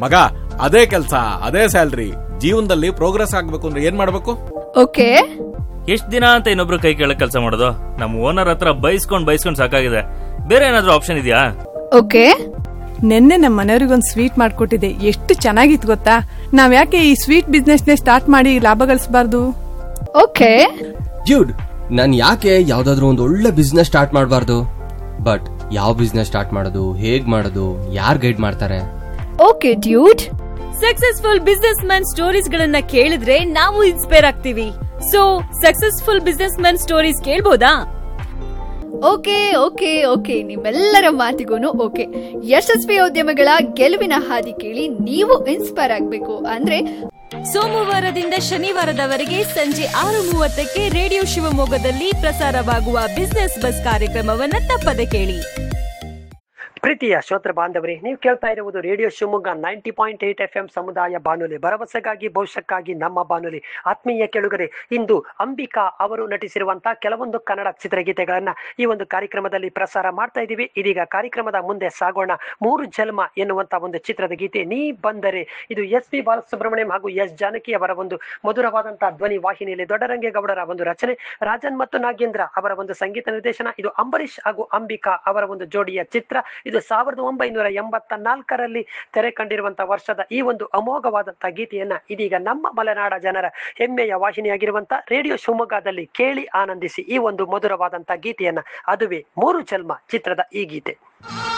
ಮಗ ಅದೇ ಕೆಲಸ ಅದೇ ಸ್ಯಾಲ್ರಿ ಜೀವನದಲ್ಲಿ ಪ್ರೋಗ್ರೆಸ್ ಆಗ್ಬೇಕು ಅಂದ್ರೆ ಏನ್ ಮಾಡ್ಬೇಕು ಓಕೆ ಎಷ್ಟ್ ದಿನ ಅಂತ ಇನ್ನೊಬ್ರು ಕೈ ಕೆಳಗ್ ಕೆಲಸ ಮಾಡೋದು ನಮ್ ಓನರ್ ಹತ್ರ ಬೈಸ್ಕೊಂಡ್ ಬೈಸ್ಕೊಂಡ್ ಸಾಕಾಗಿದೆ ಬೇರೆ ಏನಾದ್ರೂ ಆಪ್ಷನ್ ಇದೆಯಾ ಓಕೆ ನಿನ್ನೆ ನಮ್ಮ ಮನೆಯವ್ರಿಗೊಂದು ಸ್ವೀಟ್ ಮಾಡ್ಕೊಟ್ಟಿದೆ ಎಷ್ಟು ಚೆನ್ನಾಗಿತ್ತು ಗೊತ್ತಾ ನಾವ್ ಯಾಕೆ ಈ ಸ್ವೀಟ್ ಬಿಸ್ನೆಸ್ನೇ ಸ್ಟಾರ್ಟ್ ಮಾಡಿ ಲಾಭ ಗಳಿಸಬಾರ್ದು ಓಕೆ ಡ್ಯೂಡ್ ನಾನು ಯಾಕೆ ಯಾವ್ದಾದ್ರು ಒಂದು ಒಳ್ಳೆ ಬಿಸ್ನೆಸ್ ಸ್ಟಾರ್ಟ್ ಮಾಡಬಾರ್ದು ಬಟ್ ಯಾವ ಬಿಸ್ನೆಸ್ ಸ್ಟಾರ್ಟ್ ಮಾಡೋದು ಹೇಗ್ ಮಾಡೋದು ಯಾರು ಗೈಡ್ ಮಾಡ್ತಾರೆ okay dude successful businessman stories ಗಳನ್ನ ಕೇಳಿದ್ರೆ ನಾವು ಇನ್ಸ್ಪೈರ್ ಆಗ್ತೀವಿ so successful businessman stories ಕೇಳ್ಬೋದಾ ಓಕೆ ಓಕೆ ಓಕೆ ನಿಮ್ಮೆಲ್ಲರ ಮಾತಿಗೂ ಓಕೆ ಯಶಸ್ವಿ ಉದ್ಯಮಗಳ ಗೆಲುವಿನ ಹಾದಿ ಕೇಳಿ ನೀವು ಇನ್ಸ್ಪೈರ್ ಆಗಬೇಕು ಅಂದ್ರೆ ಸೋಮವಾರದಿಂದ ಶನಿವಾರದವರೆಗೆ ಸಂಜೆ ಆರು ಮೂವತ್ತಕ್ಕೆ ರೇಡಿಯೋ ಶಿವಮೊಗ್ಗದಲ್ಲಿ ಪ್ರಸಾರವಾಗುವ ಬಿಸ್ನೆಸ್ ಬಸ್ ಕಾರ್ಯಕ್ರಮವನ್ನ ತಪ್ಪದೆ ಕೇಳಿ ಪ್ರೀತಿಯ ಶ್ರೋತ್ರ ಬಾಂಧವರೇ ನೀವು ಕೇಳ್ತಾ ಇರುವುದು radio Shivamogga ninety point eight F M ಸಮುದಾಯ ಬಾನುಲಿ ಭರವಸೆಗಾಗಿ ಭವಿಷ್ಯಕ್ಕಾಗಿ ನಮ್ಮ ಬಾನುಲಿ ಆತ್ಮೀಯ ಕೆಳುಗರೆ ಇಂದು ಅಂಬಿಕಾ ಅವರು ನಟಿಸಿರುವಂತಹ ಕೆಲವೊಂದು ಕನ್ನಡ ಚಿತ್ರಗೀತೆಗಳನ್ನ ಈ ಒಂದು ಕಾರ್ಯಕ್ರಮದಲ್ಲಿ ಪ್ರಸಾರ ಮಾಡ್ತಾ ಇದ್ದೀವಿ ಇದೀಗ ಕಾರ್ಯಕ್ರಮದ ಮುಂದೆ ಸಾಗೋಣ ಮೂರು ಜನ್ಮ ಎನ್ನುವಂತ ಒಂದು ಚಿತ್ರದ ಗೀತೆ ನೀ ಬಂದರೆ ಇದು ಎಸ್ ಪಿ ಬಾಲಸುಬ್ರಹ್ಮಣ್ಯಂ ಹಾಗೂ ಎಸ್ ಜಾನಕಿ ಅವರ ಒಂದು ಮಧುರವಾದಂತಹ ಧ್ವನಿ ವಾಹಿನಿಯಲ್ಲಿ ದೊಡ್ಡರಂಗೇಗೌಡರ ಒಂದು ರಚನೆ ರಾಜನ್ ಮತ್ತು ನಾಗೇಂದ್ರ ಅವರ ಒಂದು ಸಂಗೀತ ನಿರ್ದೇಶನ ಇದು ಅಂಬರೀಷ್ ಹಾಗೂ ಅಂಬಿಕಾ ಅವರ ಒಂದು ಜೋಡಿಯ ಚಿತ್ರ ಇದು ಸಾವಿರದ ಒಂಬೈನೂರ ಎಂಬತ್ತ ನಾಲ್ಕರಲ್ಲಿ ತೆರೆ ಕಂಡಿರುವಂತಹ ವರ್ಷದ ಈ ಒಂದು ಅಮೋಘವಾದಂತಹ ಗೀತೆಯನ್ನ ಇದೀಗ ನಮ್ಮ ಮಲೆನಾಡ ಜನರ ಹೆಮ್ಮೆಯ ವಾಹಿನಿಯಾಗಿರುವಂತಹ ರೇಡಿಯೋ ಶಿವಮೊಗ್ಗದಲ್ಲಿ ಕೇಳಿ ಆನಂದಿಸಿ ಈ ಒಂದು ಮಧುರವಾದಂತಹ ಗೀತೆಯನ್ನ ಅದುವೇ ಮೂರು ಜನ್ಮ ಚಿತ್ರದ ಈ ಗೀತೆ